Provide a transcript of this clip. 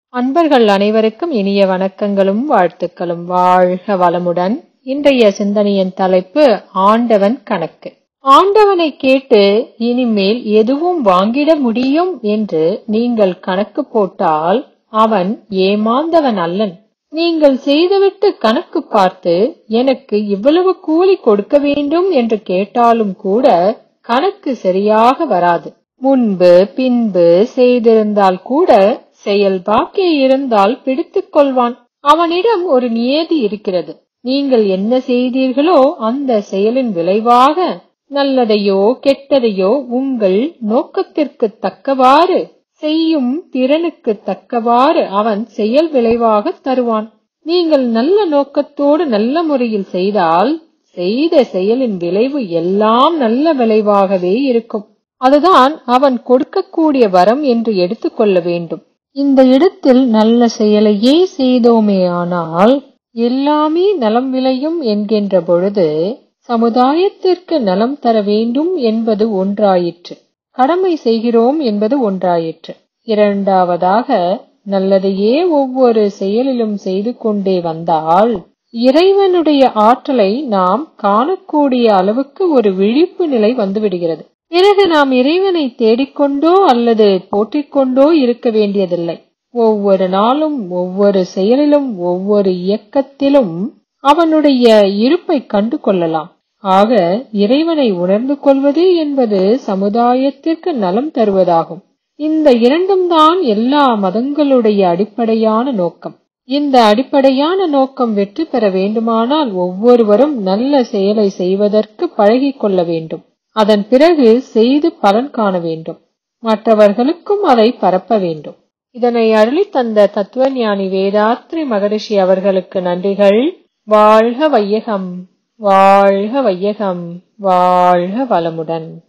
அன்பர்கள் அனைவருக்கும் இனிய வணக்கங்களும் வாழ்த்துக்களும் வாழ்க வளமுடன் இன்றைய சிந்தனையின் தலைப்பு ஆண்டவன் கணக்கு ஆண்டவனை கேட்டு இனிமேல் எதுவும் வாங்கிட முடியும் என்று நீங்கள் கணக்கு போட்டால் அவன் ஏமாந்தவன் அல்லன் நீங்கள் செய்துவிட்டு கணக்கு பார்த்து எனக்கு இவ்வளவு கூலி கொடுக்க வேண்டும் என்று கேட்டாலும் கூட கணக்கு சரியாக வராது முன்பு பின்பு செய்திருந்தால் கூட செயல் பாக்கி இருந்தால் பிடித்துக் கொள்வான் அவனிடம் ஒரு நியதி இருக்கிறது நீங்கள் என்ன செய்தீர்களோ அந்த செயலின் விளைவாக நல்லதையோ கெட்டதையோ உங்கள் நோக்கத்திற்கு தக்கவாறு செய்யும் திறனுக்கு தக்கவாறு அவன் செயல் விளைவாக தருவான் நீங்கள் நல்ல நோக்கத்தோடு நல்ல முறையில் செய்தால் செய்த செயலின் விளைவு எல்லாம் நல்ல விளைவாகவே இருக்கும் அதுதான் அவன் கொடுக்கக்கூடிய வரம் என்று எடுத்துக்கொள்ள வேண்டும் இந்த இடத்தில் நல்ல செயலையே செய்தோமேயானால் எல்லாமே நலம் விளையும் என்கின்ற பொழுது சமுதாயத்திற்கு நலம் தர வேண்டும் என்பது ஒன்றாயிற்று கடமை செய்கிறோம் என்பது ஒன்றாயிற்று இரண்டாவதாக நல்லதையே ஒவ்வொரு செயலிலும் செய்து கொண்டே வந்தால் இறைவனுடைய ஆற்றலை நாம் காணக்கூடிய அளவுக்கு ஒரு விழிப்பு நிலை வந்துவிடுகிறது பிறகு நாம் இறைவனை தேடிக்கொண்டோ அல்லது போற்றிக்கொண்டோ இருக்க வேண்டியதில்லை ஒவ்வொரு நாளும் ஒவ்வொரு செயலிலும் ஒவ்வொரு இயக்கத்திலும் அவனுடைய இருப்பை கண்டு கொள்ளலாம் ஆக இறைவனை உணர்ந்து கொள்வது என்பது சமுதாயத்திற்கு நலம் தருவதாகும் இந்த இரண்டும் தான் எல்லா மதங்களுடைய அடிப்படையான நோக்கம் இந்த அடிப்படையான நோக்கம் வெற்றி பெற வேண்டுமானால் ஒவ்வொருவரும் நல்ல செயலை செய்வதற்கு பழகிக் கொள்ள வேண்டும் அதன் பிறகு செய்து பலன் காண வேண்டும் மற்றவர்களுக்கும் அதை பரப்ப வேண்டும் இதனை அருளி தந்த தத்துவஞானி வேதாத்ரி மகரிஷி அவர்களுக்கு நன்றிகள் வாழ்க வையகம் வாழ்க வையகம் வாழ்க வளமுடன்